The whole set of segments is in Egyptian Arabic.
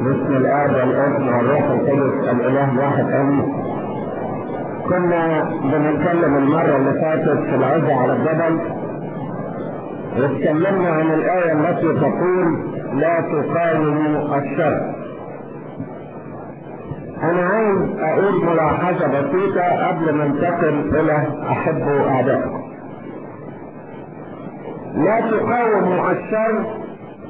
باسم الآب والابن والروح القدس الإله واحد آمين. كنا بنتكلم المرة اللي فاتت في العزة على الجبل واتكلمنا عن الآية التي تقول لا تقاوموا الشر. أنا عايز أقول ملاحظة بسيطة قبل ما انتقل إلى أحبوا أعدائكم. لا تقاوموا الشر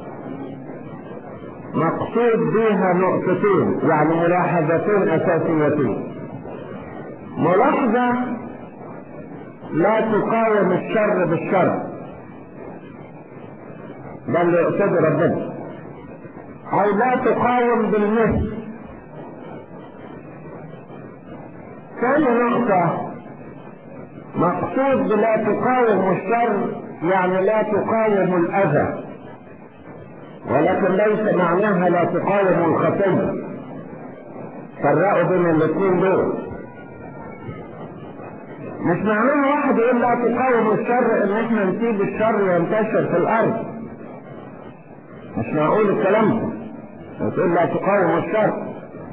مقصود بها نقطتين يعني ملاحظتين اساسيتين ملاحظة لا تقاوم الشر بالشر ده اللي يقصده ربنا او لا تقاوم بالمثل ثاني نقطة مقصود بلا تقاوم الشر يعني لا تقاوم الاذى ولكن ليس معناها لا تقاوم الخطية فرقوا بين الاثنين دول مش معناها واحد يقول لا تقاوم الشر ان احنا نسيب الشر ينتشر في الارض مش معقول الكلام ده وتقول لا تقاوم الشر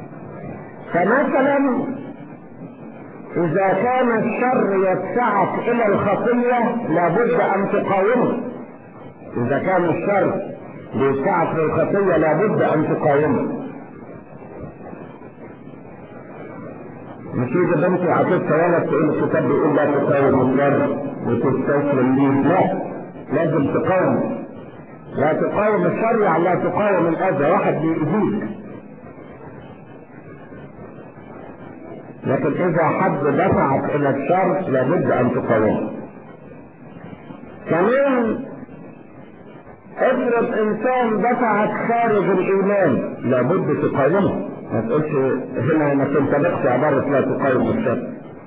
فمثلا اذا كان الشر يدفعك الى الخطية لابد ان تقاومه اذا كان الشر بيدفعك للخطية لابد ان تقاومه مش اذا بنت عطيت ولد تقول الكتاب بيقول لا تقاوم الشر وتستسلم ليه لا لازم تقاوم لا تقاوم الشر يعني لا تقاوم الاذى واحد بيأذيك لكن اذا حد دفعك الى الشر لابد ان تقاومه كمان افرض انسان دفعك خارج الايمان لابد تقاومه ما تقولش هنا ما تنطبقش عبارة لا تقاوم الشر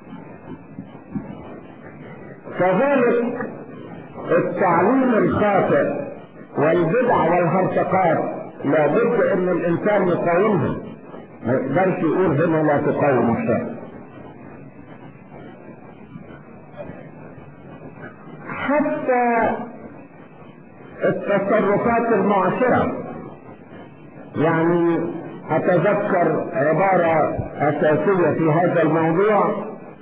كذلك التعليم الخاطئ والبدع والهرطقات لابد ان الانسان يقاومها ما يقدرش يقول هنا لا تقاوم الشر حتى التصرفات المعاصرة يعني اتذكر عبارة اساسية في هذا الموضوع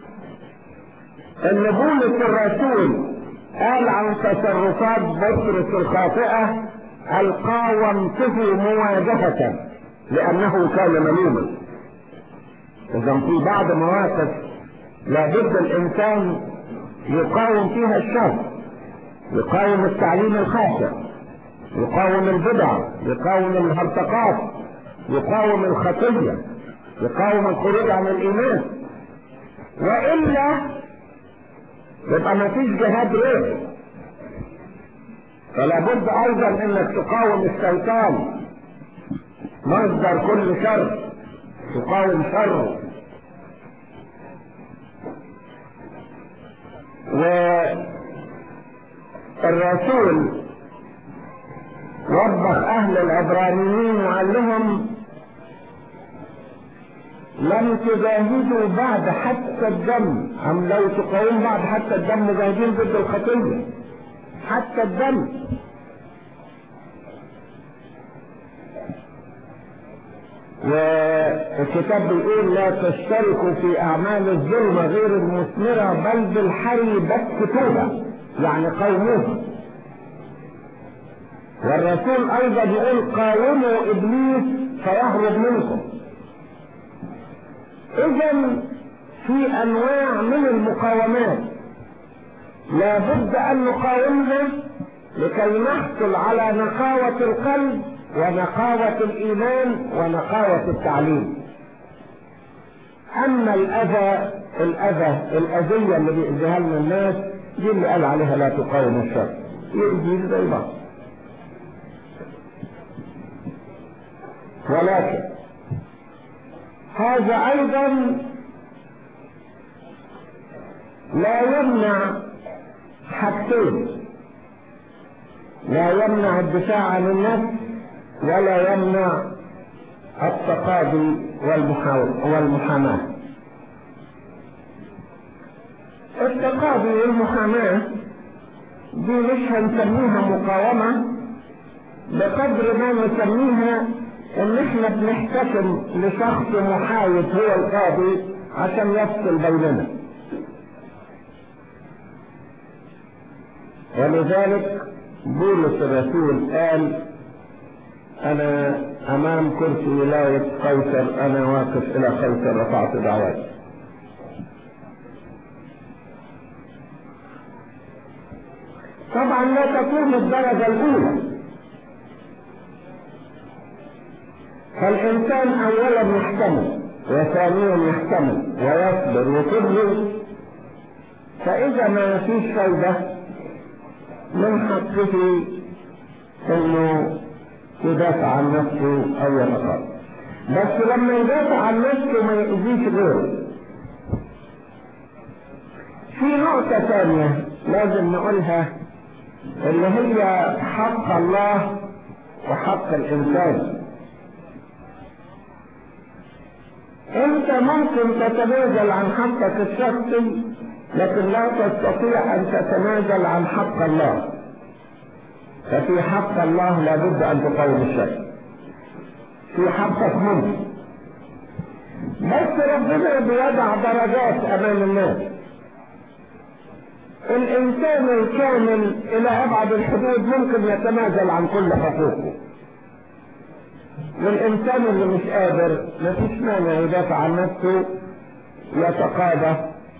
ان بولس الرسول قال عن تصرفات بطرس الخاطئة القاومته مواجهة لانه كان ملوما اذا في بعض مواقف لابد الانسان يقاوم فيها الشر يقاوم التعليم الخاطئ يقاوم البدع يقاوم الهرطقات يقاوم الخطية يقاوم الخروج عن الإيمان وإلا يبقى ما فيش جهاد غير فلا بد أيضا إنك تقاوم الشيطان مصدر كل شر تقاوم شره والرسول وبخ اهل العبرانيين وقال لهم لم تجاهدوا بعد حتى الدم ام لو تقاوموا بعد حتى الدم مجاهدين ضد الخطيه حتى الدم والكتاب بيقول لا تشتركوا في اعمال الظلم غير المثمره بل بالحري بالكتوبه يعني قوموها والرسول ايضا يقول قاوموا ابليس فيهرب منكم اذا في انواع من المقاومات لابد ان نقاومها لكي نحصل على نقاوة القلب ونقاوة الايمان ونقاوة التعليم اما الاذى الاذى الاذية اللي بيأذيها لنا الناس دي اللي قال عليها لا تقاوم الشر يأذي زي بعض ولكن هذا ايضا لا يمنع حاجتين لا يمنع الدفاع عن النفس ولا يمنع التقاضي والمحاماة التقاضي والمحاماة دي مش هنسميها مقاومة بقدر ما نسميها ان احنا بنحتكم لشخص محايد هو القاضي عشان يفصل بيننا ولذلك بولس الرسول قال انا امام كرسي ولاية قيصر انا واقف الى قيصر رفعت دعواتي طبعا لا تكون الدرجة الاولى فالانسان اولا يحتمل وثانيا يحتمل ويصبر وكله فاذا ما فيش فايدة من حقه انه يدافع عن نفسه او يتقاضى بس لما يدافع عن نفسه ما يأذيش غيره في نقطة ثانية لازم نقولها اللي هي حق الله وحق الإنسان أنت ممكن تتنازل عن حقك الشخصي لكن لا تستطيع أن تتنازل عن حق الله ففي حق الله لابد ان تقاوم الشر في حقك ممكن بس ربنا بيضع درجات امام الناس الانسان الكامل الى ابعد الحدود ممكن يتنازل عن كل حقوقه والانسان اللي مش قادر مفيش مانع يدافع عن نفسه يتقاضى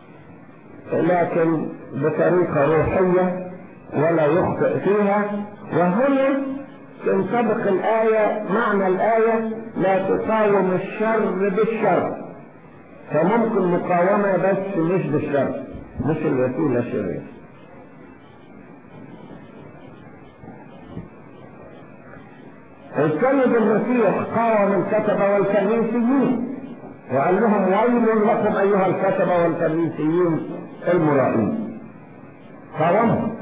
لكن بطريقه روحيه ولا يخطئ فيها وهنا تنطبق الآية معنى الآية لا تقاوم الشر بالشر فممكن مقاومة بس مش بالشر مش الوسيلة الشريرة السيد المسيح قاوم الكتبة والكنيسيين وقال لهم ويل لكم أيها الكتبة والكنيسيين المرائين قاومهم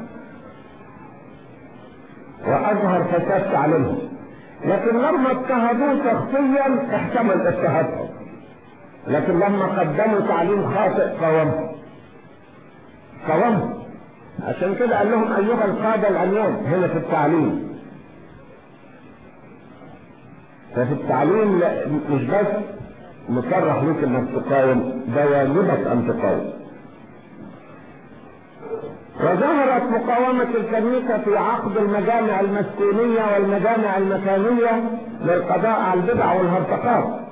واظهر فساد تعليمهم لكن لما اضطهدوه شخصيا احتمل اضطهادهم لكن لما قدموا تعليم خاطئ قاومهم قاومهم عشان كده قال لهم ايها القاده العميان هنا في التعليم ففي التعليم لا مش بس مصرح ليك انك تقاوم ده واجبك ان تقاوم وظهرت مقاومة الكنيسة في عقد المجامع المسكونية والمجامع المكانية للقضاء على البدع والهرطقات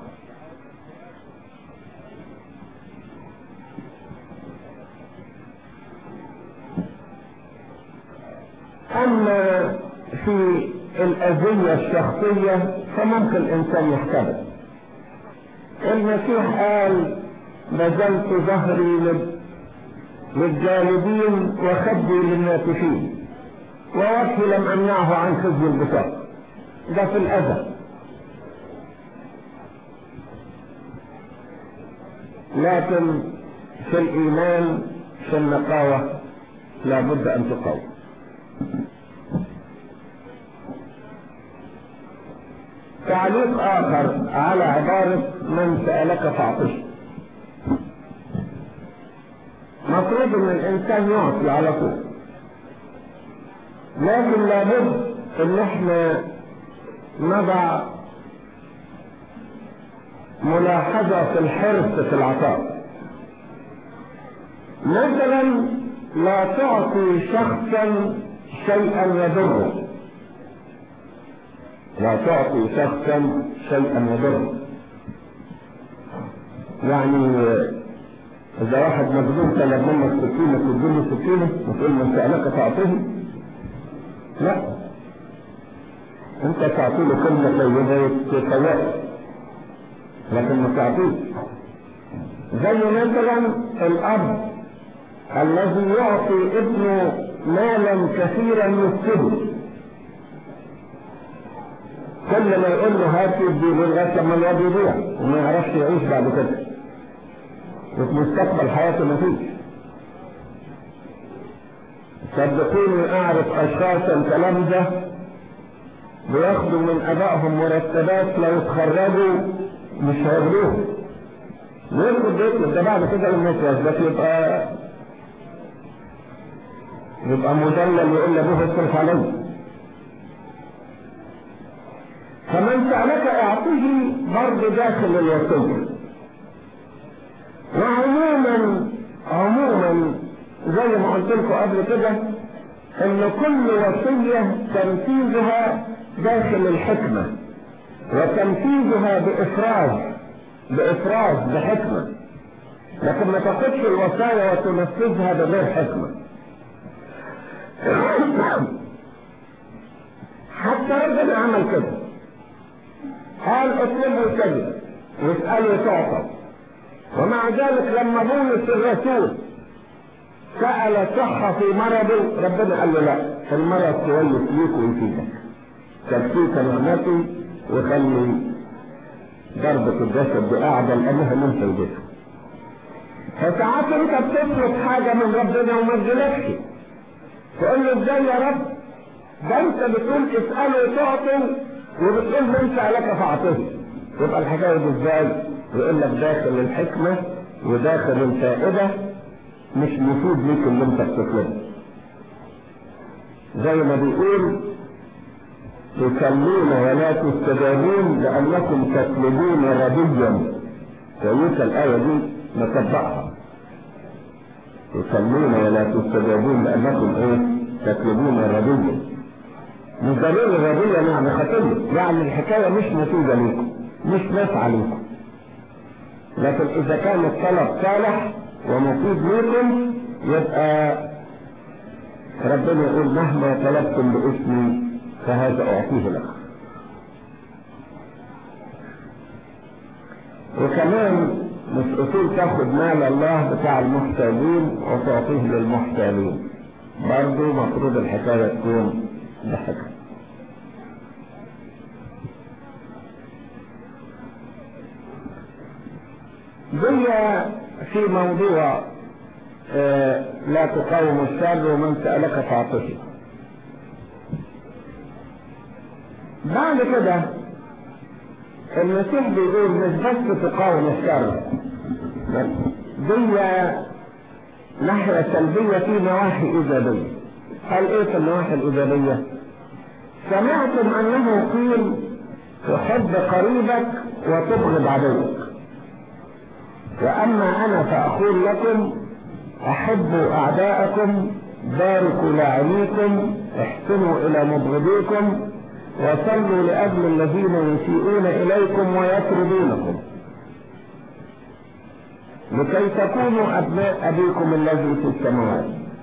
أما في الأذية الشخصية فممكن الإنسان يحتمل المسيح قال بذلت ظهري للجانبين وخدي للناتفين ووجهي لم امنعه عن خزي البطاق ده في الاذى لكن في الايمان في النقاوة لابد ان تقاوم تعليق اخر على عبارة من سألك فاعطشه مفروض ان الانسان يعطي على طول لكن لابد ان احنا نضع ملاحظة في الحرص في العطاء مثلا لا تعطي شخصا شيئا يضره لا تعطي شخصا شيئا يضره يعني إذا واحد مجنون طلب منك سكينة تديله سكينة وتقول من سألك تعطيه لا أنت تعطي له كلمة طيبة تتوقف لكن ما تعطيه زي مثلا الأب الذي يعطي ابنه مالا كثيرا يفسده كل ما يقول له هات يديله لغايه لما الواد يضيع وما يعرفش يعيش بعد كده وفي مستقبل حياته مفيش صدقوني اعرف اشخاصا تلامذة بياخدوا من ابائهم مرتبات لو اتخرجوا مش هياخدوها وياخد بيطلب ده بعد كده لما يتوظف يبقى يبقى مدلل يقول لابوه اصرف عليه فمن سألك اعطه برضه داخل الوصية وعموما عموما زي ما قلت لكم قبل كده ان كل وصية تنفيذها داخل الحكمة وتنفيذها بإفراز بإفراز بحكمة لكن ما تاخدش الوصايا وتنفذها بغير حكمة حتى ربنا عمل كده قال اطلبوا كذا واسألوا تعطى ومع ذلك لما بولس الرسول سأل صحة في مرضه ربنا قال له لا المرض كويس ليك ويفيدك تكفيك نعمتي وخلي ضربة الجسد دي قاعدة لأنها من الجسد فساعات انت بتطلب حاجة من ربنا وما تجيلكش تقول له ازاي يا رب ده انت بتقول اسأله تعطي وبتقول من سألك فاعطيه يبقى الحكاية دي ازاي يقول لك داخل الحكمة وداخل الفائدة مش مفيد ليك اللي انت بتطلبه زي ما بيقول تصلون ولا تستجابون لأنكم تطلبون رديا كويسة الآية دي نطبقها تصلون ولا تستجابون لأنكم إيه تطلبون رديا مش دليل الردية يعني خطية يعني الحكاية مش مفيدة ليكم مش نافعة ليكم لكن إذا كان الطلب صالح ومفيد ليكم يبقى ربنا يقول مهما طلبتم باسمي فهذا أعطيه لكم وكمان مش أصول تاخد مال الله بتاع المحتاجين وتعطيه للمحتاجين برضه مفروض الحكاية تكون بحكمة دي في موضوع آه لا تقاوم الشر ومن سألك فاعطه بعد كده المسيح بيقول مش بس تقاوم الشر دي ناحية سلبية في نواحي إيجابية قال إيه في النواحي الإيجابية؟ سمعتم أنه قيل تحب قريبك وتبغض عدوك وأما أنا فأقول لكم أحبوا أعداءكم باركوا لاعنيكم احسنوا إلى مبغضيكم وصلوا لأجل الذين يسيئون إليكم ويطردونكم لكي تكونوا أبناء أبيكم الذي في السماوات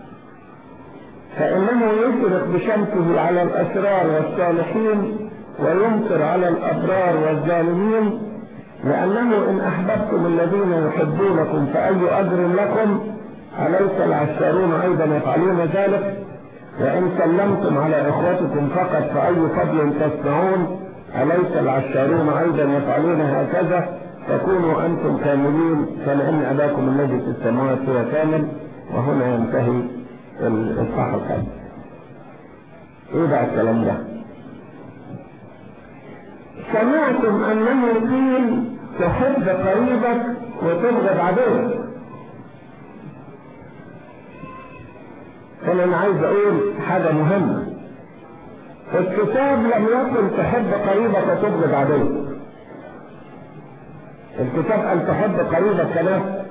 فإنه يشرق بشمسه على الأشرار والصالحين ويمطر على الأبرار والظالمين لأنه إن أحببتم الذين يحبونكم فأي أجر لكم أليس العشارون أيضا يفعلون ذلك وإن سلمتم على إخوتكم فقط فأي فضل تصنعون أليس العشارون أيضا يفعلون هكذا فكونوا أنتم كاملين فلأن أباكم الذي في السماوات هو كامل وهنا ينتهي الإصحاح الخامس إيه بقى الكلام ده؟ سمعتم أنه قيل تحب قريبك وتبغض عدوك فأنا عايز أقول حاجة مهمة الكتاب لم يقل تحب قريبك وتبغض عدوك الكتاب قال تحب قريبك كنفسك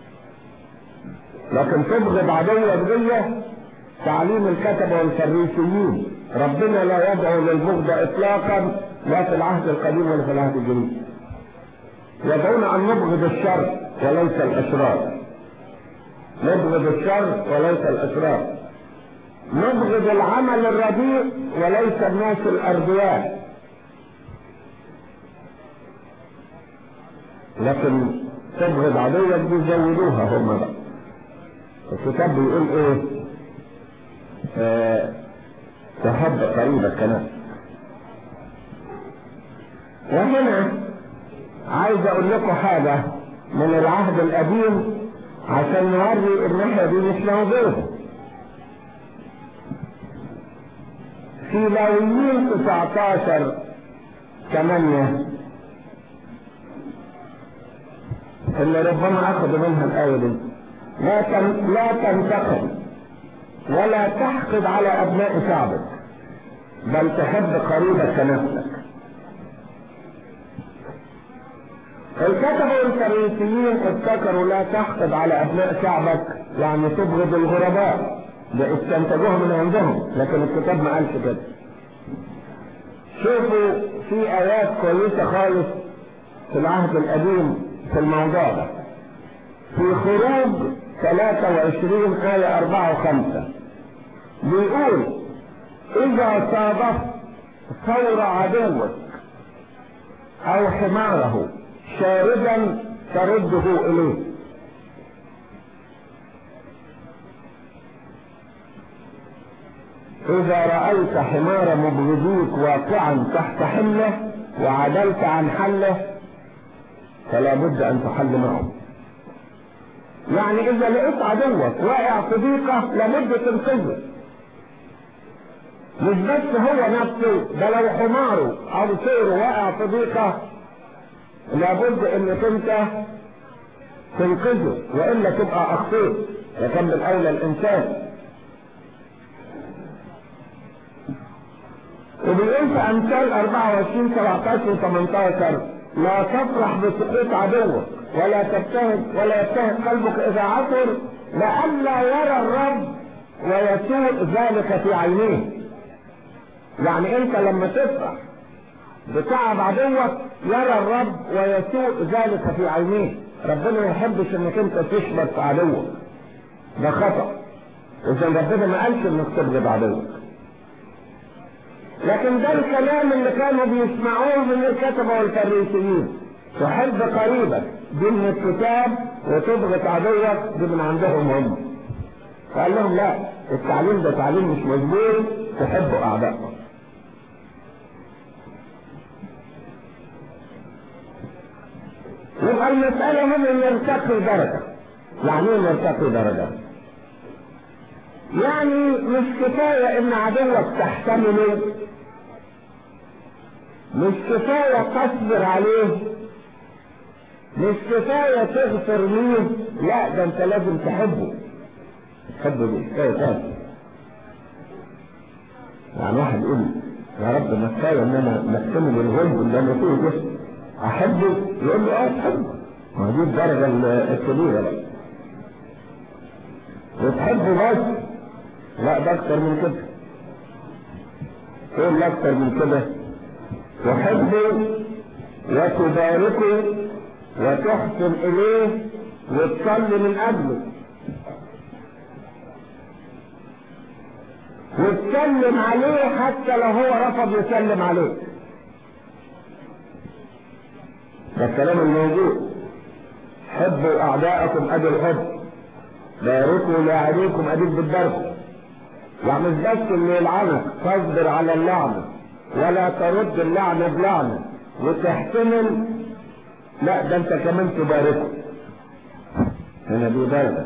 لكن تبغض عدوك دي تعليم الكتبة والفريسيين ربنا لا يدعو للبغض اطلاقا لا في العهد القديم ولا في العهد الجديد يدعون ان نبغض الشر وليس الاشرار نبغض الشر وليس الاشرار نبغض العمل الرديء وليس الناس الارضياء لكن تبغض عدوك بيزودوها هم بقى الكتاب بيقول ايه آه تحب قريبك كمان وهنا عايز اقول لكم حاجة من العهد القديم عشان نوري الناحية دي مش موجودة في لاويين 19 8 اللي ربما اخذ منها الايه دي لا تن... لا تنتقم ولا تحقد على ابناء شعبك بل تحب قريبك كنفسك الكتبة والفريسيين افتكروا لا تحقد على ابناء شعبك يعني تبغض الغرباء ده استنتجوها من عندهم لكن الكتاب ما قالش كده شوفوا في ايات كويسة خالص في العهد القديم في الموضوع ده في خروج 23 آية 4 و5 بيقول إذا صادفت ثور عدوك أو حماره شاردا ترده إليه إذا رأيت حمار مبغضيك واقعا تحت حمله وعدلت عن حله فلا بد أن تحل معه يعني إذا لقيت عدوك واقع في ضيقة لابد تنقذه مش بس هو نفسه ده لو حماره أو سيره واقع في ضيقة لابد انك انت تنقذه والا تبقى اخطيت وكان من اولى الانسان وبيقول في امثال 24 17 و 18 لا تفرح بسقوط عدوك ولا تبتهج ولا يبتهج قلبك اذا عثر لئلا يرى الرب ويسوء ذلك في عينيه يعني انت لما تفرح بتعب عدوك يرى الرب ويسوء ذلك في عينيه ربنا ما يحبش انك انت تشبك في عدوك ده خطأ اذا ربنا ما قالش انك تبغض عدوك لكن ده الكلام اللي كانوا بيسمعوه من الكتبة والفريسيين تحب قريبك دي من الكتاب وتبغض عدوك دي من عندهم هم فقال لهم لا التعليم ده تعليم مش مظبوط تحبوا اعدائكم يبقى المسألة هنا نرتقي درجة يعني ايه نرتقي درجة يعني مش كفاية ان عدوك تحتمله مش كفاية تصبر عليه مش كفاية تغفر ليه لا ده انت لازم تحبه تحبه دي كفاية تاني يعني واحد يقول يا رب ما كفاية ان انا مكتمل الغلب اللي انا فيه ده احبه يقول له اه تحبه ما دي الدرجة الكبيرة بقى وتحبه بس لا ده اكتر من كده تقول اكتر من كده تحبه وتباركه وتحسن اليه وتصلي من اجله وتسلم عليه حتى لو هو رفض يسلم عليك ده الكلام الموجود حبوا اعداءكم ادي الحب باركوا لاعديكم اديك بالدرس يعني مش بس اللي يلعنك تصبر على اللعنه ولا ترد اللعنه بلعنه وتحتمل لا ده انت كمان تباركه هنا دي درجه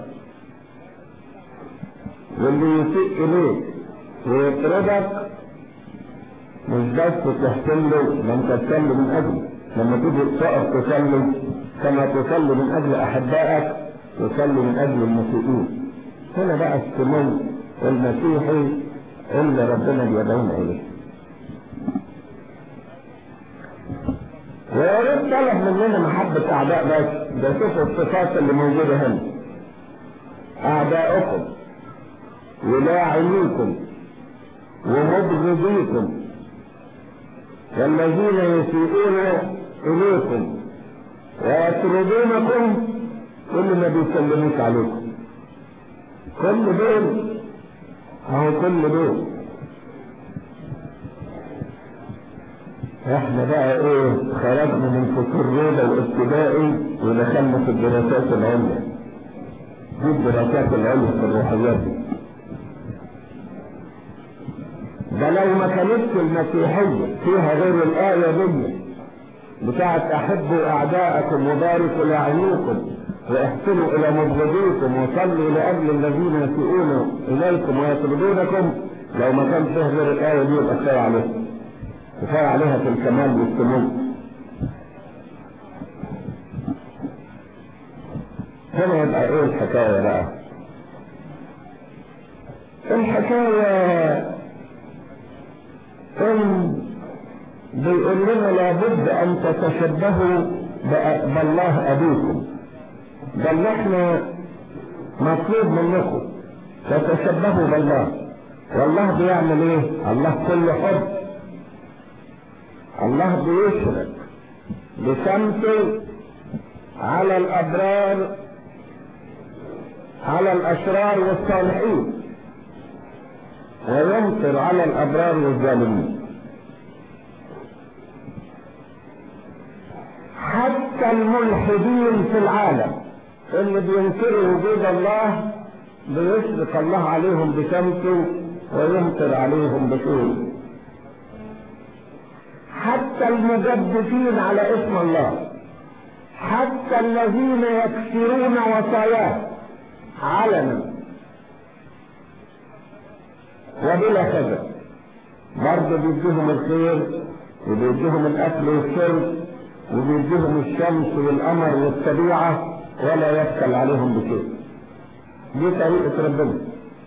واللي يسيء اليك ويطردك مش بس تحتمله ما انت تصلي من اجله لما تيجي تقف تصلي كما تصلي من اجل احبائك تصلي من اجل المسيئين هنا بقى السمو المسيحي اللي ربنا بيدعونا اليه ويا ريت طلب مننا محبة أعداء بس ده شوفوا الصفات اللي موجودة هنا أعداؤكم ولاعنيكم ومبغضيكم والذين يسيئون إليكم ويطردونكم كل ما بيسلموش عليكم كل دول اهو كل دول احنا بقى ايه خرجنا من فصول رياضة وابتدائي ودخلنا في الدراسات العليا دي الدراسات العليا في الروحيات دي ده لو ما كانتش المسيحية فيها غير الآية دي بتاعت أحبوا أعداءكم وباركوا لأعينكم واحسنوا إلى مبغضيكم وصلوا لأجل الذين يسيئون إليكم ويطردونكم لو ما كان فيه غير الآية دي يبقى كفاية عليها كفاية عليها في الكمال والسمو هنا يبقى إيه الحكاية بقى؟ الحكاية إن بيقول لنا لابد أن تتشبهوا بالله ابيكم بل احنا مطلوب منكم تتشبهوا بالله والله بيعمل ايه الله كل حب الله بيشرق بشمسه على الابرار على الاشرار والصالحين ويمطر على الابرار والظالمين حتى الملحدين في العالم اللي بينكروا وجود الله بيشرق الله عليهم بشمسه ويمطر عليهم بشوره حتى المجدفين على اسم الله حتى الذين يكسرون وصاياه علنا وبلا كذب برضه بيديهم الخير وبيديهم الاكل والشرب وبيديهم الشمس والقمر والطبيعه ولا يبخل عليهم بشيء دي طريقه ربنا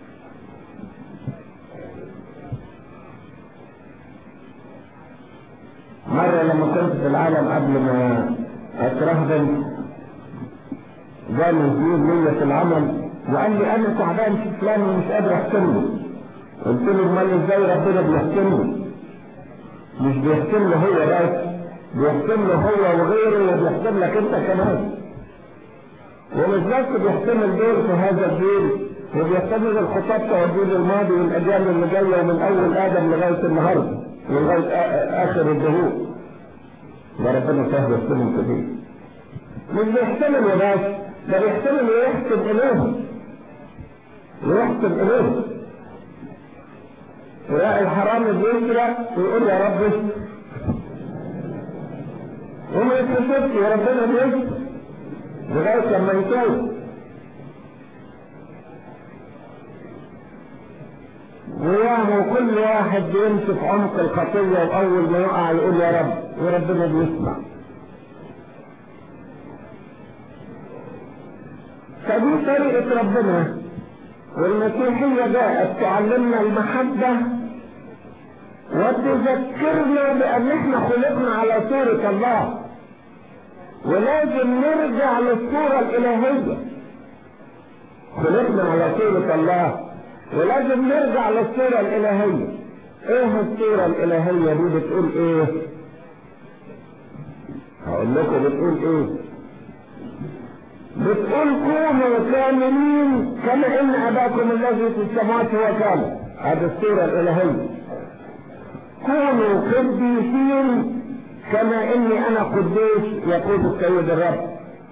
مرة لما كنت في العالم قبل ما اترهبن جاني زميل ليا في العمل وقال لي انا تعبان في فلان ومش قادر احكم له قلت له امال ازاي ربنا بيحكم له مش بيحكم له هو بس بيحكم له هو وغيره وبيحكم لك انت كمان ومش بس بيحكم الدور في هذا الجيل وبيحكم الخطاب والجيل الماضي والاجيال اللي جايه من اول ادم لغايه النهارده لغايه اخر الدهور ده ربنا سهل يحكمهم كتير مش بيحتمل يا باشا ده بيحتمل ويحسب اليهم ويحسب اليهم يلاقي الحرام بيسرق ويقول يا رب استر وما يتحسبش يا ربنا بيستر لغايه لما يتوب وياهو كل واحد بيمسك عمق الخطية وأول ما يقع يقول يا رب وربنا بيسمع فدي طريقة ربنا والمسيحية جاءت تعلمنا المحبة وتذكرنا بأن احنا خلقنا على صورة الله ولازم نرجع للصورة الإلهية خلقنا على صورة الله ولازم نرجع للصورة الإلهية ايه الصورة الإلهية دي بتقول ايه هقول لكم بتقول ايه بتقول كونوا كاملين كما ان اباكم الذي في السماوات هو كامل هذه الصورة الإلهية كونوا قديسين كما اني انا قدوس يقول السيد الرب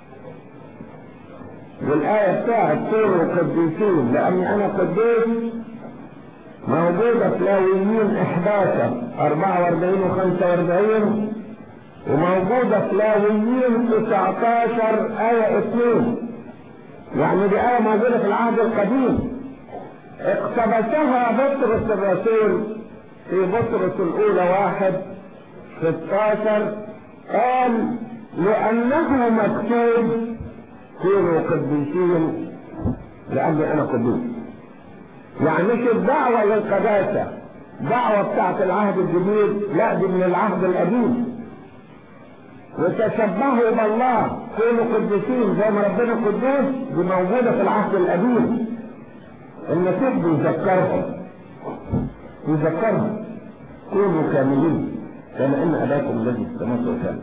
والآية بتاعت كونوا قديسين لأني أنا قديس موجودة في لاويين 11 44 و 45 وموجودة في لاويين 19 آية 2 يعني دي آية موجودة في العهد القديم اقتبسها بطرس الرسول في بطرس الأولى واحد 16 قال لأنه مكتوب كونوا قديسين لأني أنا قدوس يعني مش الدعوة للقداسة دعوة بتاعت العهد الجديد لا دي من العهد القديم وتشبهوا بالله كونوا قديسين زي ما ربنا قدوس دي موجودة في العهد القديم المسيح بيذكرهم يذكرهم كونوا كاملين كما ان اباكم الذي في السماوات كامل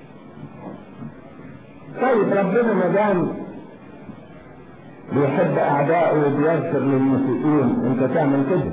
طيب ربنا ما دام بيحب اعدائه وبيغفر للمسيئين انت تعمل كده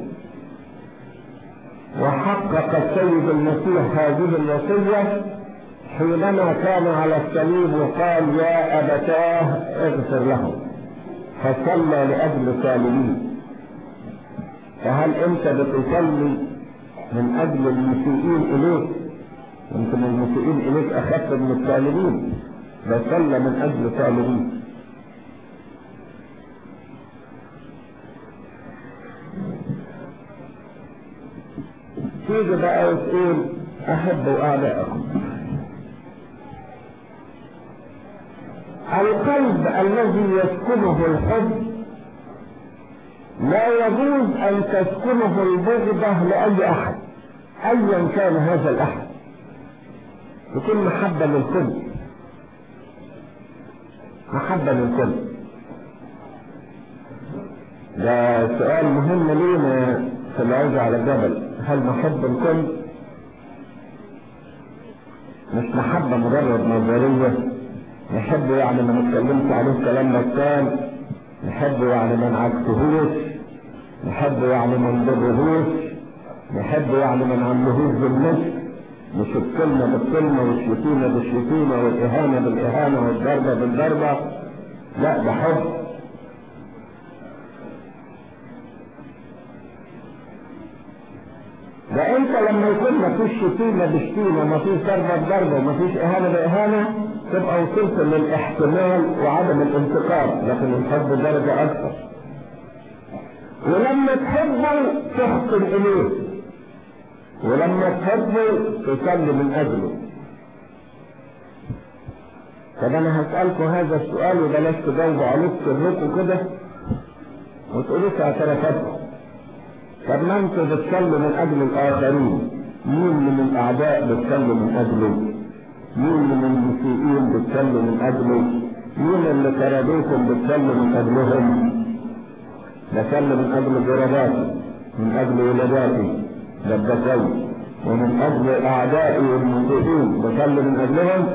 وحقق السيد المسيح هذه الوصية حينما كان على الصليب وقال يا أبتاه اغفر لهم فصلى لأجل سالمين فهل أنت بتصلي من أجل المسيئين إليك يمكن المسيئين إليك أخف من السالمين بصلى من أجل سالمين تيجي بقى وتقول أحبوا أعداءكم القلب الذي يسكنه الحب لا يجوز أن تسكنه البغضة لأي أحد أيا كان هذا الأحد تكون محبة للكل محبة للكل ده سؤال مهم لينا في العوزة على الجبل هل نحب الكل مش محبة مجرد نظرية نحب يعني ما نتكلمش عليه كلام نسان نحب يعني ما نعكسهوش نحب يعني ما نضرهوش نحب يعني ما نعملهوش بالنص مش الكلمة بالكلمة والشتيمة بالشتيمة والإهانة بالإهانة والضربة بالضربة لا ده حب ده انت لما يكون مفيش شتيمة بشتيمة مفيش ضربة بضربة ومفيش إهانة بإهانة تبقى وصلت للاحتمال وعدم الانتقام لكن الحب درجة أكثر ولما تحبه تحسن إليه ولما تحبه تصلي من أجله طب أنا هسألكم هذا السؤال وبلاش تجاوبوا عليه سركم كده وتقولوا اعترافاتكم طب ما انتوا بتصلوا من أجل الآخرين مين من الأعداء بتصلوا من أجله؟ مين من المسيئين بتصلوا من أجله؟ مين اللي طردوكم بتصلوا من أجلهم؟ بصلي من أجل جرباتي من أجل ولاداتي دبتي ومن أجل أعدائي المسيئين بصلي من أجلهم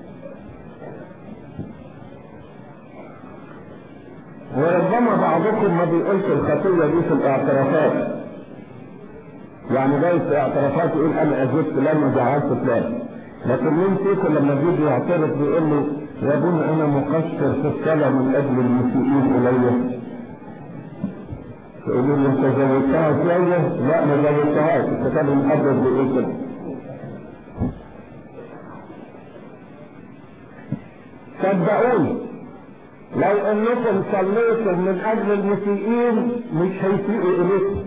وربما بعضكم ما بيقولش الخطية دي في الاعترافات يعني جاي في اعترافات يقول انا اذيت فلان وزعلت فلان لكن مين فيكم لما بيجي يعترف بيقول لي يا ابونا انا مقصر في الصلاه من اجل المسيئين الي تقولوا لي انت زودتها شويه لا ما زودتهاش الكتاب المقدس بيقول كده صدقوني لو انكم صليتم من اجل المسيئين مش هيسيئوا اليكم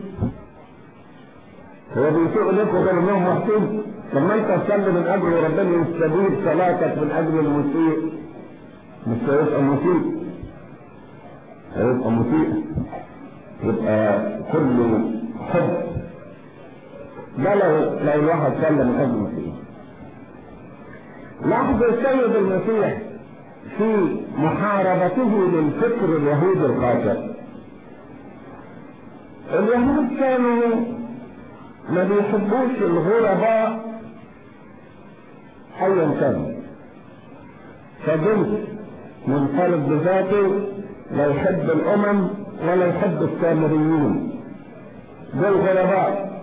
هو بيسيء لكم غير انهم محسوب لما انت تصلي من اجل وربنا يستجيب صلاتك من اجل المسيء مش هيبقى مسيء هيبقى مسيء يبقى كله حب ده لو لو الواحد صلى من اجل المسيء لاحظوا السيد المسيح في محاربته للفكر اليهودي الخاطئ اليهود كانوا ما بيحبوش الغرباء ايا كان فجنس منفرد بذاته لا يحب الامم ولا يحب السامريين دول غرباء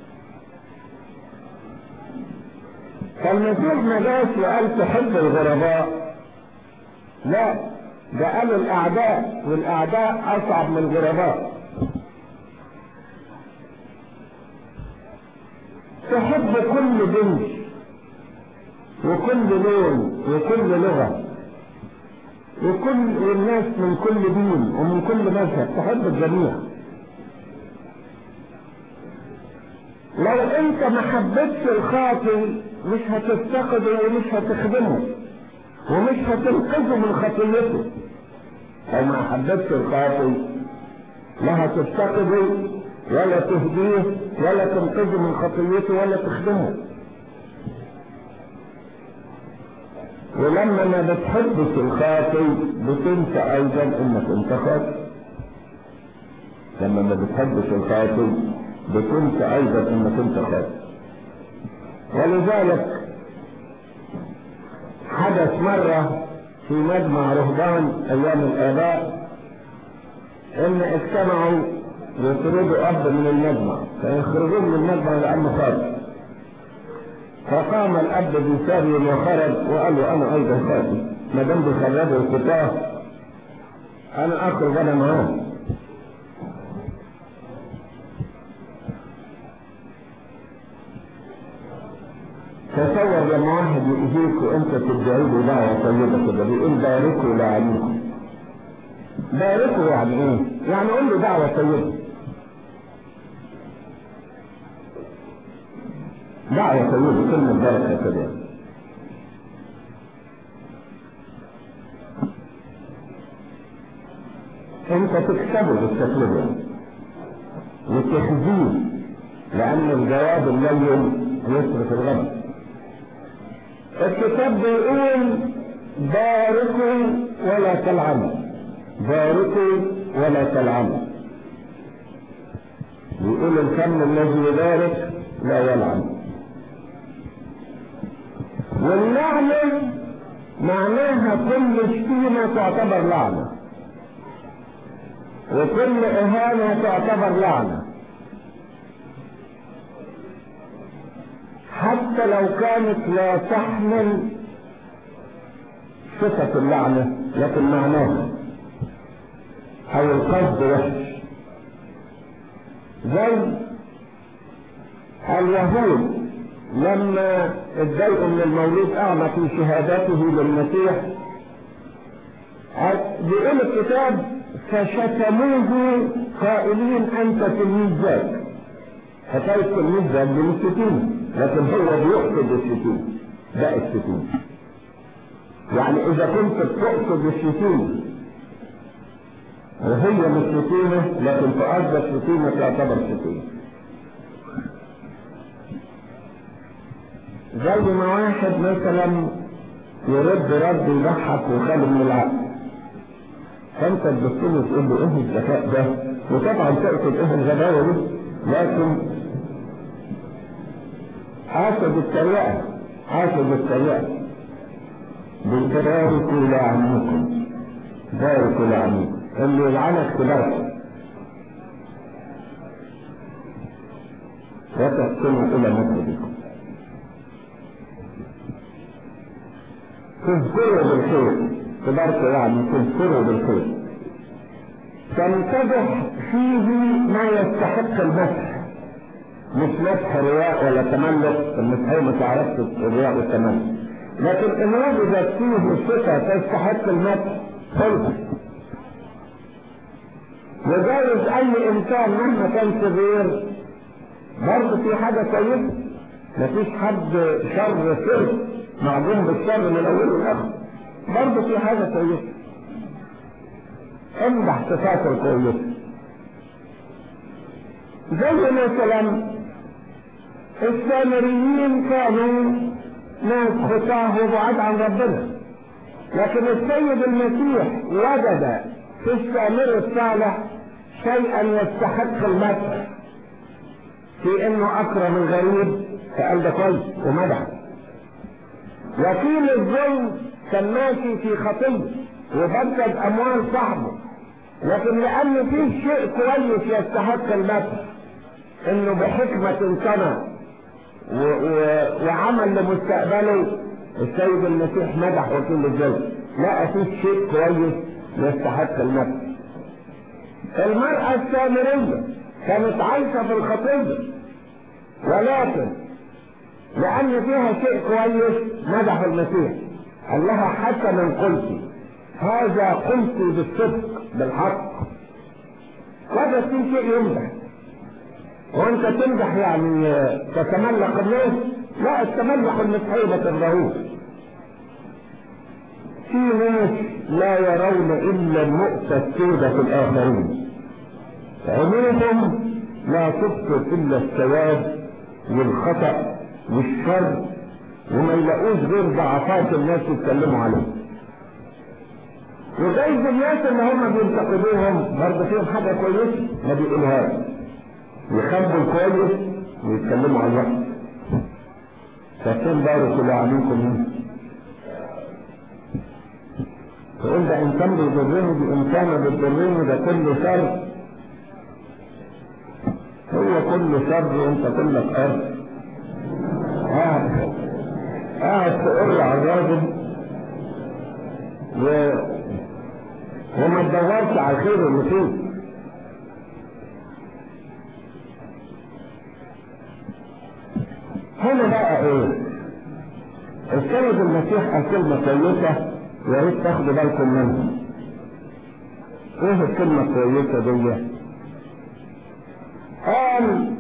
فالمسيح ما جاش وقال تحب الغرباء لا ده قال الاعداء والاعداء اصعب من الغرباء تحب كل جنس وكل لون وكل لغة وكل والناس من كل دين ومن كل مذهب تحب الجميع لو انت ما حبيتش الخاطئ مش هتفتقده ومش هتخدمه ومش هتنقذه من خطيته لو ما حبيتش الخاطئ لا هتفتقده ولا تهديه ولا تنقذه من خطيته ولا تخدمه ولما ما بتحبش الخاطي بتنسى ايضا انك انت خاطي لما ما بتحبش الخاطي بتنسى ايضا انك انت خاطي ولذلك حدث مرة في مجمع رهبان ايام الاباء ان اجتمعوا يطردوا اب من المجمع فيخرجوه من المجمع لانه خاطئ فقام الاب بساري وخرج وقال له انا ايضا خاطئ ما دام بيخرجوا الكتاب انا اخرج انا معاه تصور لما واحد يأذيك وانت تدعي له دعوة طيبة كده بيقول باركوا لعليكم باركوا يعني ايه؟ يعني قول له دعوة طيبة دعوة طيبة كلمة بركة كده انت تكسبه بالتكلفة وتخزيه لان الجواب اللين يصرف الغضب الكتاب بيقول باركوا ولا تلعنوا باركوا ولا تلعنوا يقول الفم الذي يبارك لا يلعن واللعنة معناها كل شتيمة تعتبر لعنة وكل إهانة تعتبر لعنة حتى لو كانت لا تحمل صفة اللعنة لكن معناها أو القصد وحش زي اليهود لما اتضايقوا من المولود اعمى في شهادته للمسيح بيقول الكتاب فشتموه قائلين انت تلميذ ذاك حكايه تلميذ ذاك دي مش شتيمه لكن هو بيقصد الشتيمه ده الشتيمه يعني اذا كنت بتقصد الشتيمه وهي مش شتيمه لكن في قصدك شتيمه تعتبر شتيمه زي ما واحد مثلا يرد رد يضحك وخالي من العقل فانت تبص له تقول له ايه الذكاء ده وطبعا تقصد ايه الغباوه دي لكن حاسب التريقه حاسب التريقه بالتبارك لعنكم بارك لعنكم اللي يلعنك تبارك وتحسنوا الى مطلبكم تذكروا بالخير تبارك يعني تذكروا بالخير تنتبه فيه ما يستحق المسح مش مسح رياء ولا تملك المسيحية ما تعرفش الرياء والتملك لكن ان وجدت فيه صفة تستحق المسح خلص وجايز اي انسان مهما كان صغير برضه في حاجة كويسة مفيش حد شر سر معلوم بالشر من الاول والاخر برضه في حاجه كويسه امدح صفات الكويسه زي مثلا السامريين كانوا ناس خطاه وبعاد عن ربنا لكن السيد المسيح وجد في السامر الصالح شيئا يستحق المدح في انه اكرم الغريب فقال ده كويس ومدح وكيل الظلم كان ماشي في خطيه وبدد اموال صاحبه لكن لان فيه شيء كويس يستحق المدح انه بحكمة سنة و... و... وعمل لمستقبله السيد المسيح مدح وكيل الظلم لا فيه شيء كويس يستحق المدح المرأة السامرية كانت عايشة في الخطية ولكن لأن فيها شيء كويس مدح المسيح قال لها حسنا قلت هذا قلت بالصدق بالحق هذا في شيء يمدح وانت تمدح يعني تتملق الناس لا التملق المسيحي ما ترضاهوش في ناس لا يرون الا النقطة السوداء في الاخرين عمومهم لا تبصر الا السواد والخطأ والشر وما يلاقوش غير ضعفات الناس يتكلموا عليه وجايز الناس اللي هم بينتقدوهم برضه فيهم حاجه كويسه ما بيقولوهاش يخبوا الكويس ويتكلموا عن الوحش فكان بارك الله عليكم تقول ده انسان بيضرني دي انسانه بتضرني ده كله شر هو كله شر وانت كلك ارض قاعد قاعد تقر على الراجل و... وما تدورش على الخير اللي فيه هنا بقى ايه السيد المسيح قال كلمة كويسة يا ريت تاخدوا بالكم منها ايه الكلمة الكويسة دي قال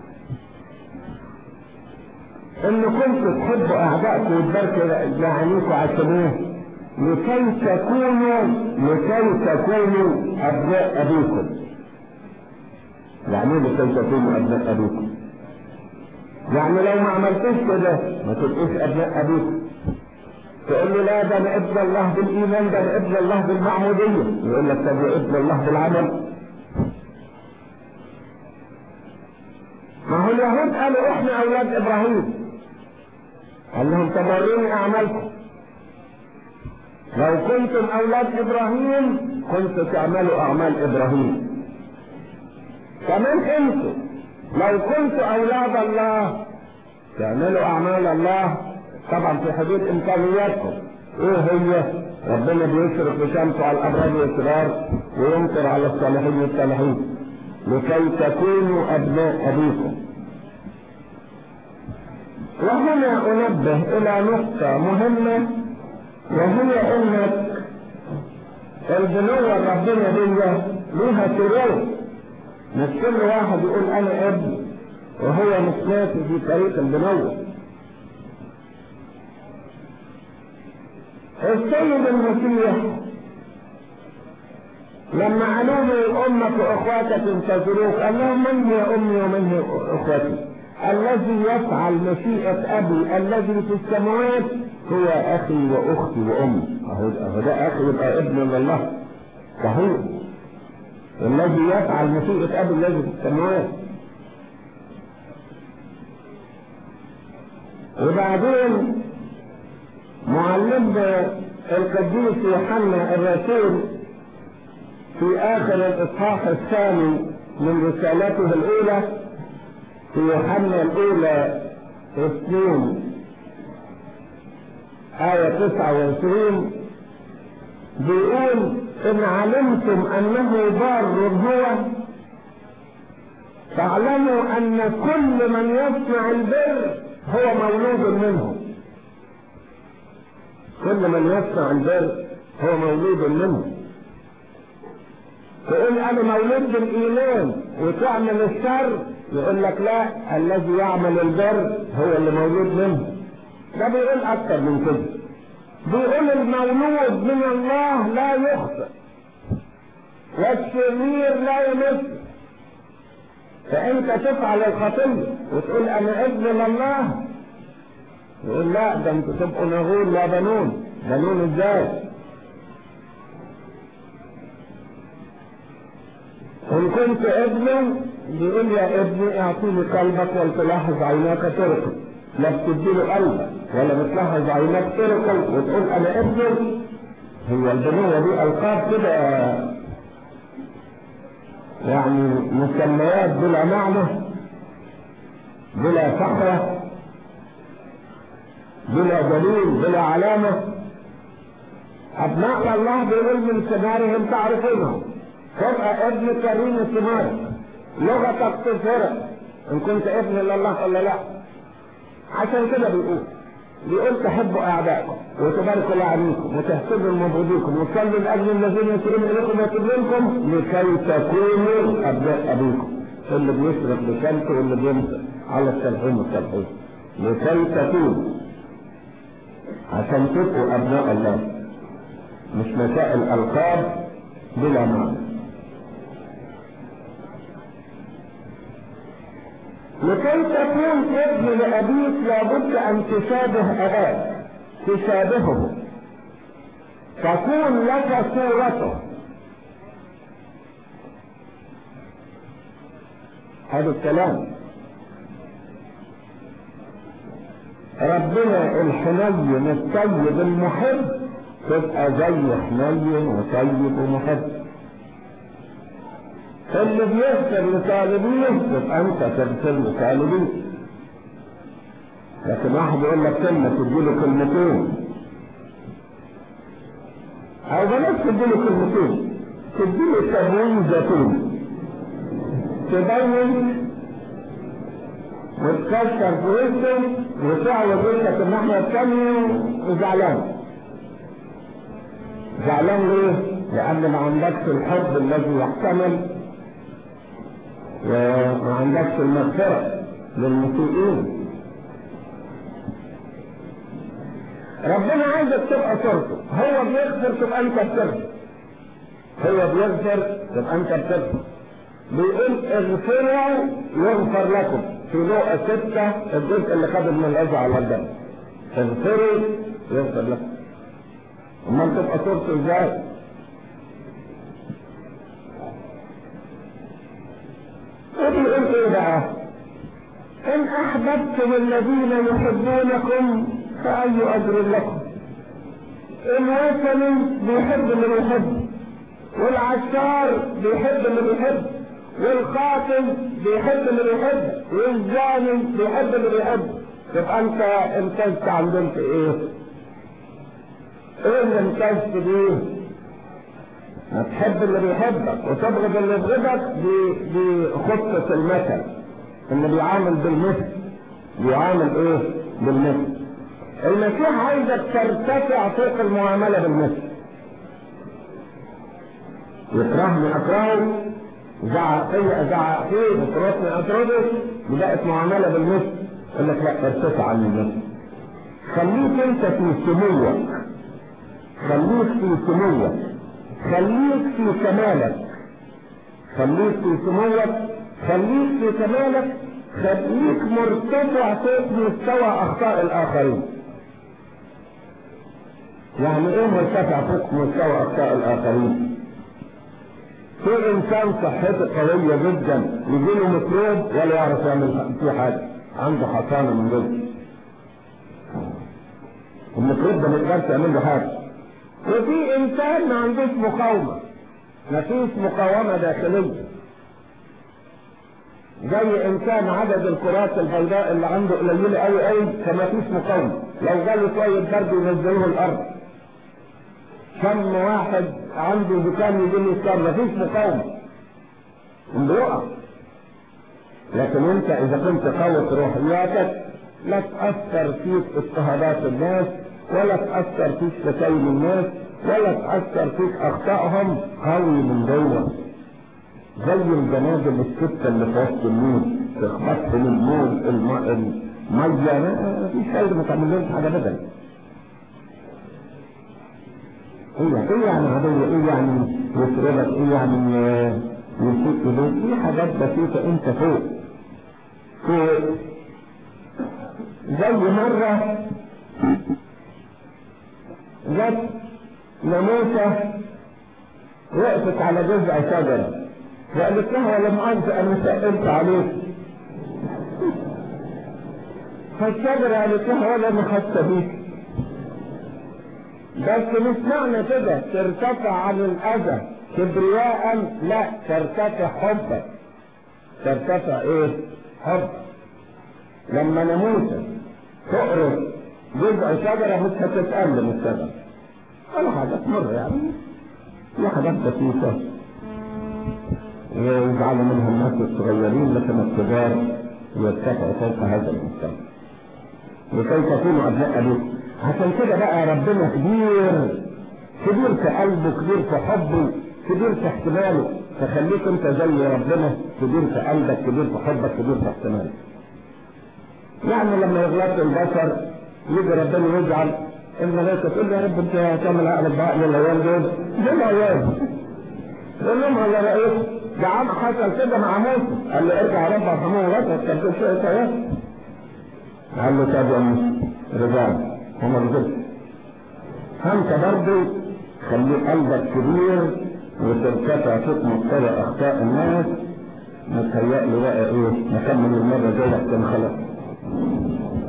ان كنتوا تحبوا اعدائكم وتباركوا لعنيكم عشان ايه لكي تكونوا لكي تكونوا ابناء ابيكم يعني ايه لكي تكونوا ابناء ابيكم يعني لو ما عملتوش كده ما تبقوش ابناء ابيكم تقول له لا ده انا ابن الله بالايمان ده انا ابن الله بالمعموديه يقول لك طب ابن الله بالعمل ما هو اليهود قالوا احنا اولاد ابراهيم قال لهم تبروني اعمالكم لو كنتم اولاد ابراهيم كنتم تعملوا اعمال ابراهيم كمان انتم لو كنتم اولاد الله تعملوا اعمال الله طبعا في حدود امكانياتكم ايه هي ربنا بيشرق بشمسه على الابرار والصغار ويمطر على الصالحين والصالحين لكي تكونوا ابناء ابيكم وهنا انبه الى نقطة مهمة وهي انك البنوة ربنا دي ليها شروط مش كل واحد يقول انا ابن وهو مش ماشي في طريق البنوة السيد المسيح لما قالوا له امك واخواتك انتظروك قال لهم من هي امي ومن هي اخوتي الذي يفعل مشيئة ابي الذي في السماوات هو اخي واختي وامي اهو ده اخي يبقى ابن لله صحيح الذي يفعل مشيئة ابي الذي في السماوات وبعدين معلمنا القديس يوحنا الرسول في اخر الاصحاح الثاني من رسالته الاولى في يوحنا الاولى اثنين آية تسعة وعشرين بيقول إن علمتم أنه بار هو فاعلموا أن كل من يصنع البر هو مولود منه كل من يصنع البر هو مولود منه تقول انا مولود بالايمان وتعمل الشر يقول لك لا الذي يعمل البر هو اللي مولود منه ده بيقول اكتر من كده بيقول المولود من الله لا يخطئ والشرير لا يمس فانت تفعل الخطيه وتقول انا ابن لله يقول لا ده انتوا تبقوا نغول لا بنون بنون ازاي ان كنت ابنا بيقول يا ابني اعطيني قلبك ولتلاحظ عيناك تركه لا بتديله قلبك ولا بتلاحظ عيناك تركه وتقول انا ابني هي البنوة دي القاب كده يعني مسميات بلا معنى بلا فخرة بلا دليل بلا علامة أبناء الله بيقول من ثمارهم تعرفونهم تبقى ابن كريم ثمارك لغتك تظهرك إن كنت ابن لله ولا لا عشان كده بيقول بيقول تحبوا أعدائكم وتباركوا لعنيكم وتحسبوا المبغضيكم وتصلوا لأجل الذين يسيئون إليكم ويكذبونكم لكي تكونوا أبناء أبيكم اللي بيشرب بشمسه واللي بيمسك على السلحين والسلحين لكي تكونوا عشان تبقوا ابناء الله مش مسائل القاب بلا معنى لكي تكون ابن لابيك لابد ان تشابه اباك تشابهه تكون لك صورته هذا الكلام ربنا الحنين الطيب المحب تبقى زي حنين وطيب ومحب اللي بيغفر لطالبيه تبقى انت تغفر لطالبيه لكن واحد يقول لك كلمه تديله كلمتين او بلاش تديله كلمتين تديله تبويب زيتون تبين وتكسر في وشه وتعوض وشك الناحية الثانية وزعلان. زعلان ليه؟ لأن ما عندكش الحب الذي يحتمل وما عندكش المغفرة للمسيئين. ربنا عايزك تبقى صورته، هو بيغفر تبقى أنت بتغفر. هو بيغفر تبقى أنت بتغفر. بيقول اغفروا يغفر لكم. في لقى ستة الجزء اللي خد من الأذى على الدم اغفروا يغفر لكم امال تبقى صورته ازاي وبيقول ايه بقى ان احببتم الذين يحبونكم فاي اجر لكم الوثني بيحب اللي بيحب والعشار بيحب اللي بيحب والقاتل بيحب اللي بيحب والزاني بيحب اللي بيحب يبقى انت امتزت عندهم في ايه؟ ايه اللي امتزت بيه؟ هتحب اللي بيحبك وتبغض اللي يبغضك دي دي خطة المثل اللي بيعامل بالمثل بيعامل ايه؟ بالمثل المسيح عايزك ترتفع فوق المعاملة بالمثل يكرهني اكرهه زعق فيا ازعق فيه اطردني اطرده دي بقت معامله بالمثل يقول لك لا ارتفع عن المثل خليك انت في سموك خليك في سموك خليك في كمالك خليك في سموك خليك في كمالك خليك مرتفع فوق مستوى اخطاء الاخرين يعني ايه مرتفع فوق مستوى اخطاء الاخرين في انسان صحته قوية جدا يجي له ميكروب ولا يعرف يعمل فيه حاجة عنده حصانة من جوه الميكروب ده ما يقدرش يعمل له حاجة وفي انسان ما عندوش مقاومة ما فيش مقاومة داخلية زي انسان عدد الكرات البيضاء اللي عنده قليلة قوي قوي فما فيش مقاومة لو جاله شوية برد ينزلوه الارض كم واحد عنده زكام يجي له السر مفيش مقاومة بيقع لكن انت اذا كنت قوي في روحياتك لا تأثر فيك اضطهادات الناس ولا تأثر فيك شتايم الناس ولا تأثر فيك اخطائهم قوي من جوه زي الجنادل الستة اللي في وسط النور تخبط من النور المية ما فيش فايدة ما تعملهمش حاجة بدل ايه ايه يعني عدو ايه يعني يسربك ايه يعني يسيء اليك دي حاجات بسيطة انت فوق فوق زي مرة جت ناموسة وقفت على جذع شجرة وقالت لها لم أنت أنا سألت عليك فالشجرة قالت لها ولا أنا خدت بيك بس مش معنى كده ترتفع عن الأذى كبرياء لا ترتفع حبا ترتفع ايه؟ حب لما ناموسة تقرص جزء شجرة مش هتتألم الشجرة ولا حاجة تمر يعني في حاجات بسيطة يزعل منها الناس الصغيرين لكن الكبار يرتفعوا فوق هذا المستوى لكي تكونوا أبناء أبيكم عشان كده بقى ربنا كبير كبير في قلبه كبير في حبه كبير في احتماله فخليك انت زي ربنا كبير في قلبك كبير في حبك كبير في احتمالك يعني لما يغلط البشر يجي ربنا يزعل الملائكه تقول له يا رب انت هتعمل عقل بعقل العيال دول دول عيال يقول لهم يا رئيس ده عم حصل كده مع موسى قال له ارجع رب ارحمه وغلط كان في شويه عيال قال له طب يا موسى رجعنا وما رجعش فانت برضه خلي قلبك كبير وترتفع فوق مستوى اخطاء الناس متهيألي بقى ايه نكمل المره الجايه عشان خلاص